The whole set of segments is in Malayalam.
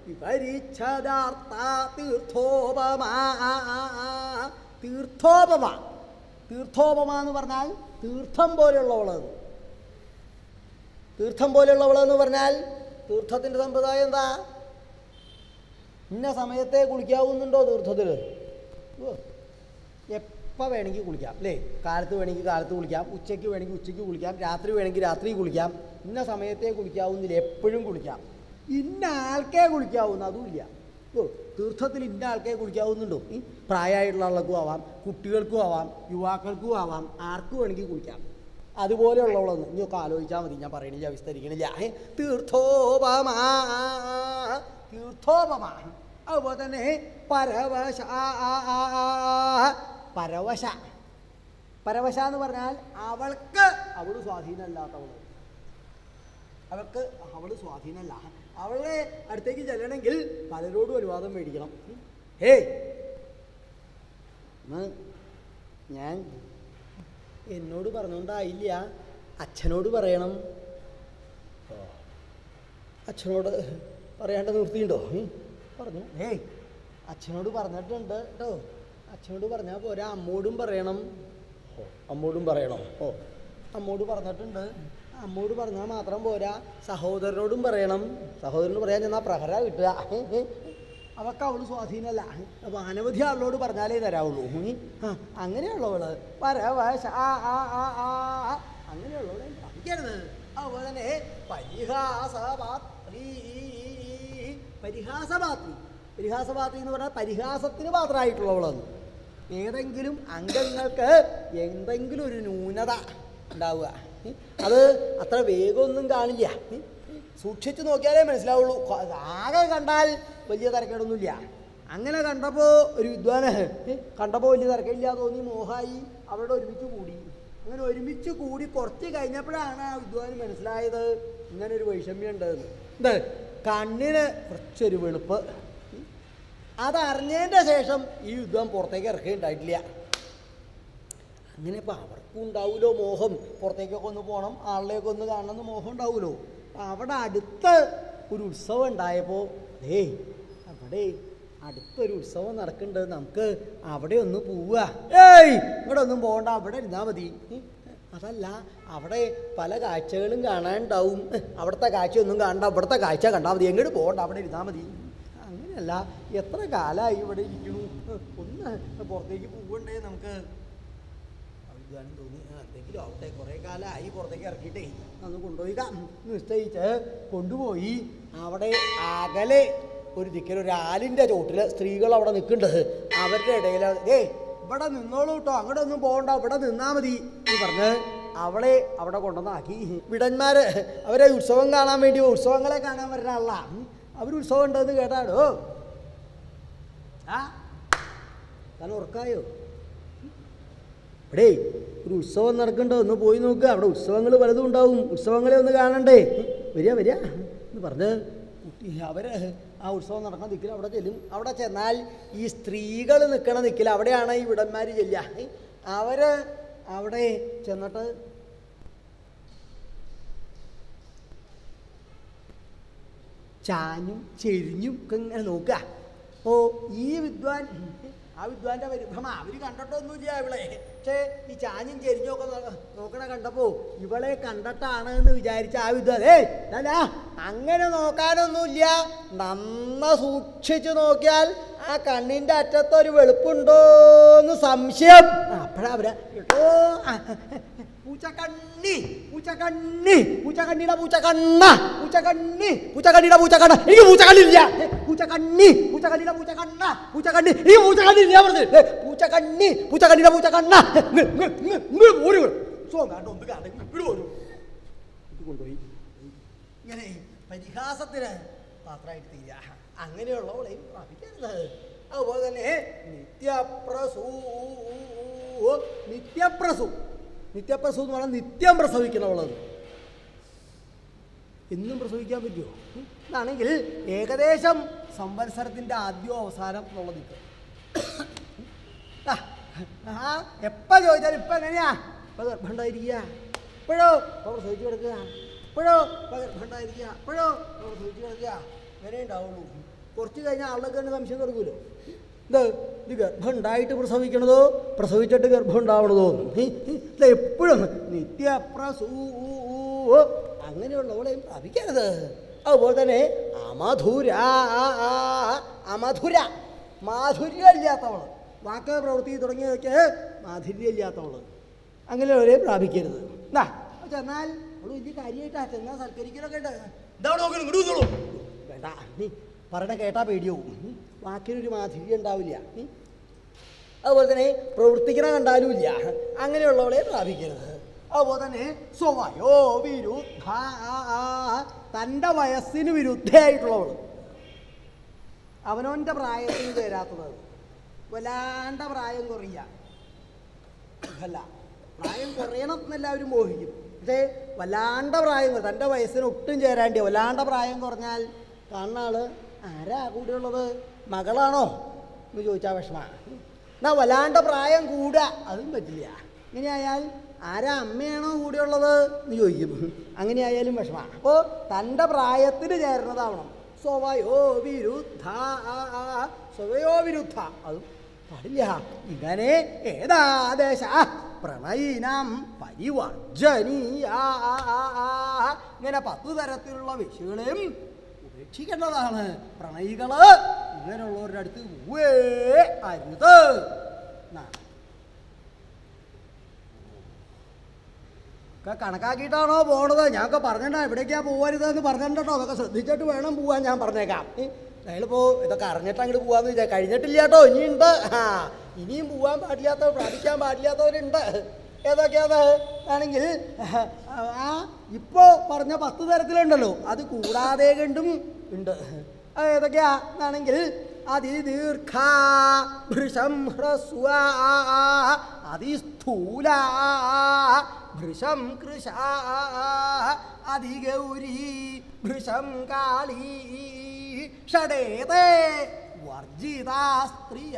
വിപരിച്ഛദാർത്ഥ തീർത്ഥോപമ തീർത്ഥോപമ തീർത്ഥോപമ എന്ന് പറഞ്ഞാൽ തീർത്ഥം പോലെയുള്ളവളത് തീർത്ഥം പോലെയുള്ളവളെന്ന് പറഞ്ഞാൽ തീർത്ഥത്തിൻ്റെ സമ്പ്രദായം എന്താ ഇന്ന സമയത്തെ കുളിക്കാവുന്നുണ്ടോ തീർത്ഥത്തിൽ എപ്പോൾ വേണമെങ്കിൽ കുളിക്കാം അല്ലേ കാലത്ത് വേണമെങ്കിൽ കാലത്ത് കുളിക്കാം ഉച്ചയ്ക്ക് വേണമെങ്കിൽ ഉച്ചയ്ക്ക് കുളിക്കാം രാത്രി വേണമെങ്കിൽ രാത്രി കുളിക്കാം ഇന്ന സമയത്തെ കുളിക്കാവുന്നില്ല എപ്പോഴും കുളിക്കാം ഇന്ന ആൾക്കേ കുളിക്കാവുന്ന അതുമില്ല ഓ തീർത്ഥത്തിൽ ഇന്ന ആൾക്കേ കുളിക്കാവുന്നുണ്ടോ ഈ പ്രായമായിട്ടുള്ള ആൾക്കും ആവാം കുട്ടികൾക്കും ആവാം യുവാക്കൾക്കും ആവാം ആർക്കും വേണമെങ്കിൽ കുളിക്കാം അതുപോലെയുള്ളവളൊന്ന് ഇനിയൊക്കെ ആലോചിച്ചാൽ മതി ഞാൻ പറയണില്ല വിസ്തരിക്കണില്ല ഏ, തീർത്ഥോപമ തീർത്ഥോപമ അതുപോലെ തന്നെ പരവശ പരവശ പരവശ എന്ന് പറഞ്ഞാൽ അവൾക്ക് അവൾ സ്വാധീനമല്ലാത്തവൾ അവൾക്ക് അവൾ സ്വാധീനമല്ല അവളുടെ അടുത്തേക്ക് ചെല്ലണമെങ്കിൽ പലരോടും അനുവാദം മേടിക്കണം ഹേ ഇന്ന് ഞാൻ എന്നോട് പറഞ്ഞുകൊണ്ടായില്ല അച്ഛനോട് പറയണം ഓ, അച്ഛനോട് പറയാണ്ട് നിർത്തിയുണ്ടോ ഉം, പറഞ്ഞു ഏയ് അച്ഛനോട് പറഞ്ഞിട്ടുണ്ട് കേട്ടോ അച്ഛനോട് പറഞ്ഞാൽ പോരാ അമ്മോടും പറയണം ഓ അമ്മോടും പറയണം ഓ അമ്മോട് പറഞ്ഞിട്ടുണ്ട് അമ്മോട് പറഞ്ഞാൽ മാത്രം പോരാ സഹോദരനോടും പറയണം സഹോദരനോട് പറയാൻ ചെന്നാൽ പ്രഹര കിട്ടുക അവൾക്ക് അവൾ സ്വാധീനമല്ല അപ്പോൾ അനവധി ആളോട് പറഞ്ഞാലേ തരാവുള്ളൂ ഉം. ആ, അങ്ങനെയുള്ളവള് പരവശ ആ ആ ആ ആ ആ. അങ്ങനെയുള്ളവളെ പഠിക്കരുത് അതുപോലെ തന്നെ പരിഹാസപാത്രി പരിഹാസപാത്രി പരിഹാസപാത്രി എന്ന് പറഞ്ഞാൽ പരിഹാസത്തിന് പാത്രമായിട്ടുള്ളവളാണ് ഏതെങ്കിലും അംഗങ്ങൾക്ക് എന്തെങ്കിലും ഒരു ന്യൂനത ഉണ്ടാവുക ഉം. അത് അത്ര വേഗമൊന്നും കാണില്ല ഉം. സൂക്ഷിച്ചു നോക്കിയാലേ മനസ്സിലാവുള്ളൂ കൊ- ആകെ കണ്ടാൽ വലിയ തിരക്കേടൊന്നുമില്ല അങ്ങനെ കണ്ടപ്പോൾ ഒരു വിദ്വാന് കണ്ടപ്പോൾ വലിയ തിരക്കില്ല തോന്നി മോഹായി അവരുടെ ഒരുമിച്ച് കൂടി അങ്ങനെ ഒരുമിച്ച് കൂടി കുറച്ച് കഴിഞ്ഞപ്പോഴാണ് ആ വിദ്വാന് മനസ്സിലായത് ഇങ്ങനെ ഒരു വൈഷമ്യം ഉണ്ടെന്ന് എന്ത് കണ്ണിന് കുറച്ചൊരു വെളുപ്പ് ഉം. അതറിഞ്ഞതിൻ്റെ ശേഷം ഈ യുദ്ധം പുറത്തേക്ക് ഇറക്കുകയുണ്ടായിട്ടില്ല അങ്ങനെ ഇപ്പം അവർക്കും ഉണ്ടാവുമല്ലോ മോഹം പുറത്തേക്കൊക്കെ ഒന്ന് പോകണം ആളിനെയൊക്കെ ഒന്ന് കാണണമെന്ന് മോഹം ഉണ്ടാവുമല്ലോ അപ്പം അവിടെ അടുത്ത് ഒരു ഉത്സവം ഉണ്ടായപ്പോൾ ഏയ് അവിടെ അടുത്തൊരു ഉത്സവം നടക്കുന്നുണ്ട് നമുക്ക് അവിടെ ഒന്ന് പോവുക ഏയ് ഇവിടെ ഒന്നും പോകണ്ട അവിടെ ഇരുന്നാൽ മതി ഉം. അതല്ല അവിടെ പല കാഴ്ചകളും കാണാനുണ്ടാവും അവിടുത്തെ കാഴ്ചയൊന്നും കാണണ്ട അവിടുത്തെ കാഴ്ച കണ്ടാൽ മതി എങ്ങോട്ട് പോകണ്ട അവിടെ ഇരുന്നാൽ മതി അങ്ങനെയല്ല എത്ര കാലമായി ഇവിടെ ഇരിക്കണു ഒന്ന് പുറത്തേക്ക് പോകണ്ടേ നമുക്ക് അവിദ്വാനം തോന്നി ആ, എന്തെങ്കിലും ആവട്ടെ കുറേ കാലമായി പുറത്തേക്ക് ഇറക്കിയിട്ടേ അന്ന് കൊണ്ടുപോയി ക- നിശ്ചയിച്ച് കൊണ്ടുപോയി അവിടെ അകലെ ഒരു ദിക്കൽ ഒരു ആലിൻ്റെ ചോട്ടിൽ സ്ത്രീകൾ അവിടെ നിൽക്കുന്നുണ്ട് അവരുടെ ഇടയിൽ ഏയ് ഇവിടെ നിന്നോളൂ കേട്ടോ അങ്ങോട്ട് ഒന്നും പോകണ്ട ഇവിടെ നിന്നാൽ മതി എന്ന് പറഞ്ഞ് അവളെ അവിടെ കൊണ്ടുവന്നാക്കി വിടന്മാര് അവരെ ഉത്സവം കാണാൻ വേണ്ടി ഉത്സവങ്ങളെ കാണാൻ വരുന്ന ആളാ അവർ ഉത്സവം ഉണ്ടെന്ന് കേട്ടാടോ ആ താൻ ഉറക്കായോ ഇവിടെ ഒരു ഉത്സവം നടക്കണ്ടോ ഒന്ന് പോയി നോക്കുക അവിടെ ഉത്സവങ്ങൾ പലതും ഉണ്ടാവും ഉത്സവങ്ങളെ ഒന്ന് കാണണ്ടേ വരിക വരിക എന്ന് പറഞ്ഞ് കുട്ടി അവര് ആ ഉത്സവം നടക്കുന്ന ദിക്കിൽ അവിടെ ചെല്ലും അവിടെ ചെന്നാൽ ഈ സ്ത്രീകൾ നിൽക്കണ ദിക്കിൽ അവിടെയാണ് ഈ വിടന്മാർ ചെല്ലുക അവര് അവിടെ ചെന്നിട്ട് ചാഞ്ഞും ചെരിഞ്ഞും ഒക്കെ ഇങ്ങനെ നോക്കുക അപ്പോൾ ഈ വിദ്വാൻ ആ വിദ്വാന്റെ പരിഭ്രമ അവർ കണ്ടിട്ടൊന്നുമില്ല ഇവളെ പക്ഷേ ഈ ചാഞ്ഞും ചെരിഞ്ഞും ഒക്കെ നോ- നോക്കണ കണ്ടപ്പോൾ ഇവളെ കണ്ടിട്ടാണ് എന്ന് വിചാരിച്ച ആ വിദ്വാൻ ഏയ് അല്ല അങ്ങനെ നോക്കാനൊന്നുമില്ല നന്ന സൂക്ഷിച്ചു നോക്കിയാൽ ആ കണ്ണിൻ്റെ അറ്റത്തൊരു വെളുപ്പുണ്ടോന്ന് സംശയം അപ്പോഴാ അവര് കേട്ടോ ആ, പൂച്ചക്കണ്ണി പൂച്ചക്കണ്ണി പൂച്ചക്കണ്ണിയുടെ പൂച്ചക്കണ്ണ പൂച്ചക്കണ്ണി പൂച്ചക്കണ്ണിയുടെ പൂച്ചക്കണ്ണ എനിക്ക് പൂച്ചക്കണ്ണില്ല ഏ, പൂച്ചക്കണ്ണി പൂച്ചക്കണ്ണിയുടെ പൂച്ചക്കണ്ണ പൂച്ചക്കണ്ണി എനിക്ക് പൂച്ചക്കണ്ണില്ല പറഞ്ഞത് ഏ, പൂച്ചക്കണ്ണി പൂച്ചക്കണ്ണിയുടെ പൂച്ചക്കണ്ണ ഇങ്ങോട്ട് പോരും സോ വേണ്ട ഒന്ന് കാണ ഇവിടെ പോരും ഇത് കൊണ്ടുപോയി ഇങ്ങനെ പരിഹാസത്തിന് പാത്രമായിട്ട് തീരുക അങ്ങനെയുള്ളവളെയും പ്രാപിക്കരുത് അതുപോലെ തന്നെ നിത്യപ്രസൂ നിത്യപ്രസൂ നിത്യപ്രസൂ എന്ന് പറഞ്ഞാൽ നിത്യം പ്രസവിക്കണവളത് എന്നും പ്രസവിക്കാൻ പറ്റുമോ ഉം. ഇതാണെങ്കിൽ ഏകദേശം സംവത്സരത്തിൻ്റെ ആദ്യവും അവസാനം എന്നുള്ള നിൽക്കും ആ എപ്പോൾ ചോദിച്ചാലും ഇപ്പം എങ്ങനെയാ ഇപ്പം ഗർഭമുണ്ടായിരിക്കുക ഇപ്പോഴോ ഇപ്പം പ്രസവിച്ച് കിടക്കുക ഇപ്പോഴോ ഇപ്പം ഗർഭമുണ്ടായിരിക്കുക ഇപ്പോഴോ ഇപ്പം പ്രസവിച്ച് കിടക്കുക ഇങ്ങനെ ഉണ്ടാവുള്ളൂ കുറച്ച് കഴിഞ്ഞാൽ ആളുടെ തന്നെ സംശയം തുടങ്ങൂലോ ഇത് ഇത് ഗർഭം ഉണ്ടായിട്ട് പ്രസവിക്കണതോ പ്രസവിച്ചിട്ട് ഗർഭം ഉണ്ടാവണതോ ഇത് എപ്പോഴും നിത്യപ്രസൂ അങ്ങനെയുള്ളവളെയും പ്രാപിക്കരുത് അതുപോലെ തന്നെ അമധുര അമധുര മാധുര്യമില്ലാത്തവൾ വാക്ക് പ്രവൃത്തി തുടങ്ങിയതൊക്കെ മാധുര്യമില്ലാത്തവൾ അങ്ങനെയുള്ളവരെയും പ്രാപിക്കരുത് എന്നാ ചെന്നാൽ അവള് വലിയ കാര്യമായിട്ടാ ചെന്നാൽ സൽക്കരിക്കലൊക്കെ ഉണ്ട് ഇതാ നോക്കണം ഇങ്ങോട്ട് വന്നോളൂ. വേണ്ട നീ പറയണ കേട്ടാ പേടിയാവും ഉം. വാക്കിനൊരു മാധുര്യം ഉണ്ടാവില്ല ഉം. അതുപോലെ തന്നെ പ്രവർത്തിക്കണ കണ്ടാലും ഇല്ല അങ്ങനെയുള്ളവളെ പ്രാപിക്കരുത് അതുപോലെ തന്നെ സ്വയോ വിരുദ്ധ തൻ്റെ വയസ്സിന് വിരുദ്ധയായിട്ടുള്ളവൾ അവനവൻ്റെ പ്രായത്തിന് ചേരാത്തത് വല്ലാണ്ട പ്രായം കുറയുക അല്ല പ്രായം കുറയണം എന്നെല്ലാവരും മോഹിക്കും പക്ഷേ വല്ലാണ്ട പ്രായം കുറ- തൻ്റെ വയസ്സിന് ഒട്ടും ചേരാണ്ടി വല്ലാണ്ട പ്രായം കുറഞ്ഞാൽ കാണുന്ന ആള് ആരാ കൂടെയുള്ളത് മകളാണോ എന്ന് ചോദിച്ചാൽ വിഷമ എന്നാ വല്ലാണ്ട പ്രായം കൂടുക അതും പറ്റില്ല ഇങ്ങനെയായാൽ ആരാ അമ്മയാണോ കൂടെയുള്ളത് എന്ന് ചോദിക്കും അങ്ങനെയായാലും വിഷമ അപ്പോൾ തൻ്റെ പ്രായത്തിന് ചേരുന്നതാവണം സ്വവയോ വിരുദ്ധ സ്വവയോ വിരുദ്ധ അതും പാടില്ല ഇങ്ങനെ ഏതാദേശ പ്രണയിനം പരിവർജനീയ ഇങ്ങനെ പത്ത് തരത്തിലുള്ള വിഷയങ്ങളെയും ഉപേക്ഷിക്കേണ്ടതാണ് പ്രണയികള് ഇങ്ങനെയുള്ളവരുടെ അടുത്ത് ഉവേ അരുത് എന്നാണ്. ഒക്കെ കണക്കാക്കിയിട്ടാണോ പോണത് ഞാനൊക്കെ പറഞ്ഞിട്ടാ എവിടേക്കാ പോകരുത് എന്ന് പറഞ്ഞിട്ടോ അതൊക്കെ ശ്രദ്ധിച്ചിട്ട് വേണം പോവാൻ ഞാൻ പറഞ്ഞേക്കാം ഞങ്ങളിപ്പോ ഇതൊക്കെ അറിഞ്ഞിട്ട് അങ്ങോട്ട് പോവാന്ന് വിചാരിച്ചു കഴിഞ്ഞിട്ടില്ല കേട്ടോ ഇനിയുണ്ട് ആ ഇനിയും പോവാൻ പാടില്ലാത്തവർ പ്രാപിക്കാൻ പാടില്ലാത്തവരുണ്ട് ഏതൊക്കെയത് ആണെങ്കിൽ ആ ഇപ്പോൾ പറഞ്ഞ പത്ത് തരത്തിലുണ്ടല്ലോ അത് കൂടാതെ കണ്ടും ഉണ്ട് അത് ഏതൊക്കെയാ എന്നാണെങ്കിൽ അതിദീർഘ ഭൃശം ഹ്രസ്വ അതിസ്ഥൂല ഭൃശം കൃശ അതിഗൗരി ഭൃശം കാളി ഷടേതേ വർജിതാ സ്ത്രീയ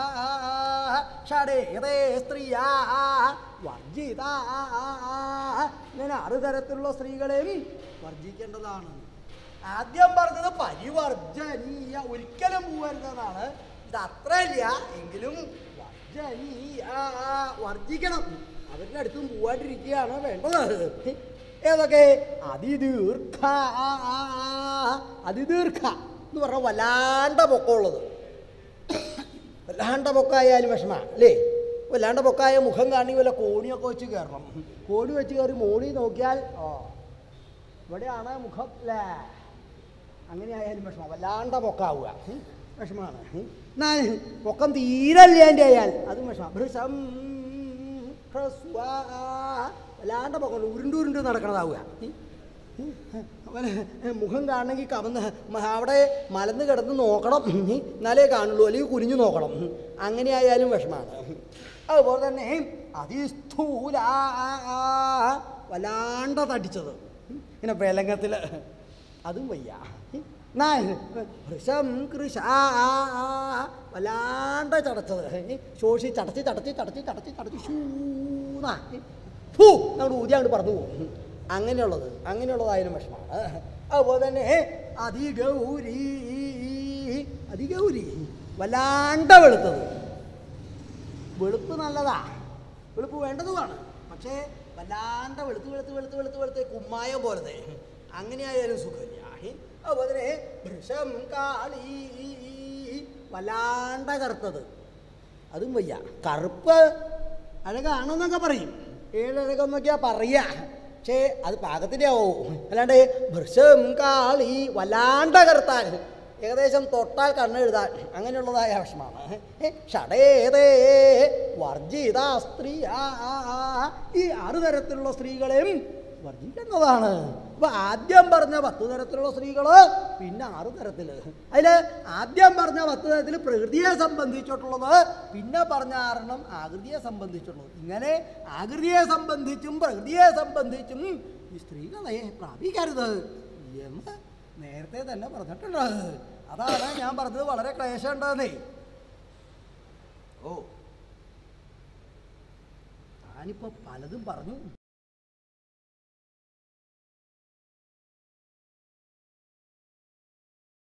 ഷടേതേ സ്ത്രീയ വർജിത ഇങ്ങനെ ആറ് തരത്തിലുള്ള സ്ത്രീകളെയും വർജിക്കേണ്ടതാണ് ആദ്യം പറഞ്ഞത് പരിവർജനീയ ഒരിക്കലും പോകരുതെന്നാണ് ഇത് അത്രയില്ല എങ്കിലും വർജനീയ വർജിക്കണം അവരുടെ അടുത്തും പോവാണ്ടിരിക്കുകയാണ് വേണ്ടത് ഏതൊക്കെ അതിദീർഘ അതിദീർഘ എന്ന് പറഞ്ഞാൽ വല്ലാണ്ട പൊക്കമുള്ളത് വല്ലാണ്ട പൊക്കായാലും വിഷമ അല്ലേ വല്ലാണ്ട പൊക്കായ മുഖം കാണി വല്ല കോണിയൊക്കെ വെച്ച് കയറണം കോണി വെച്ച് കയറി മോണി നോക്കിയാൽ ഓ ഇവിടെയാണ് മുഖം അല്ലേ അങ്ങനെ ആയാലും വിഷമം വല്ലാണ്ട പൊക്കാവുക ഉം. വിഷമാണ് ഉം. എന്നാൽ പൊക്കം തീരെ ഇല്ലാണ്ട് ആയാൽ അതും വിഷമം ഭൃശം ഹ്രസ്വ വല്ലാണ്ട പൊക്കം ഉരുണ്ട് ഉരുണ്ട് നടക്കണതാവുക ഉം. ഉം. അവന് മുഖം കാണണമെങ്കിൽ കവന്ന് മ- അവിടെ മലന്ന് കിടന്ന് നോക്കണം ഉം. എന്നാലേ കാണുള്ളൂ അല്ലെങ്കിൽ കുനിഞ്ഞു നോക്കണം ഉം. അങ്ങനെ ആയാലും വിഷമാണ് ഉം. അതുപോലെ തന്നെ അതിസ്ഥൂല വല്ലാണ്ട തടിച്ചത് ഉം. ഇങ്ങനെ വിലങ്ങത്തിൽ അതും വയ്യ നാ വൃഷം കൃഷ വല്ലാണ്ട് ചടച്ചത് ശോഷി ചടച്ച് ചടച്ച് ചടച്ച് ചടച്ച് ചടച്ച് ഷൂന്നാ ഫൂ അങ്ങോട്ട് ഊതി അങ്ങോട്ട് പറഞ്ഞു പോകും അങ്ങനെയുള്ളത് അങ്ങനെയുള്ളതായാലും വിഷമമാണ് അതുപോലെ തന്നെ അതിഗൗരി അതിഗൗരി വല്ലാണ്ട വെളുത്തത് വെളുപ്പ് നല്ലതാ വെളുപ്പ് വേണ്ടതുമാണ് പക്ഷേ വല്ലാണ്ട് വെളുത്ത് വെളുത്ത് വെളുത്ത് വെളുത്ത് വെളുത്ത് കുമ്മായം പോലത്തെ അങ്ങനെ ആയാലും സുഖമില്ല അതുപോലെ തന്നെ വൃഷം കാളി വല്ലാണ്ട കറുത്തത് അതും വയ്യ കറുപ്പ് അഴകാണെന്നൊക്കെ പറയും ഏഴഴകെന്നൊക്കെയാ പറയാ പക്ഷേ അത് പാകത്തിൻ്റെ ആവും അല്ലാണ്ട് വൃഷം കാളി വല്ലാണ്ട കറുത്താൽ ഏകദേശം തൊട്ടാൽ കണ്ണെഴുതാൻ അങ്ങനെയുള്ളതായ ആവശ്യമാണ് ഷടേതേ വർജിത സ്ത്രീ ഈ ആറ് തരത്തിലുള്ള സ്ത്രീകളെയും വർജിക്കേണ്ടതാണ് അപ്പൊ ആദ്യം പറഞ്ഞ പത്ത് തരത്തിലുള്ള സ്ത്രീകള് പിന്നെ ആറ് തരത്തില് അതില് ആദ്യം പറഞ്ഞ പത്ത് തരത്തിൽ പ്രകൃതിയെ സംബന്ധിച്ചിട്ടുള്ളത് പിന്നെ പറഞ്ഞ ആറെണ്ണം ആകൃതിയെ സംബന്ധിച്ചിട്ടുള്ളത് ഇങ്ങനെ ആകൃതിയെ സംബന്ധിച്ചും പ്രകൃതിയെ സംബന്ധിച്ചും ഈ സ്ത്രീകളെ പ്രാപിക്കരുത് എന്ന് നേരത്തെ തന്നെ പറഞ്ഞിട്ടുണ്ട് അതാണ് ഞാൻ പറഞ്ഞത് വളരെ ക്ലേശം ഉണ്ടെന്നേ ഓ ഞാനിപ്പോ പലതും പറഞ്ഞു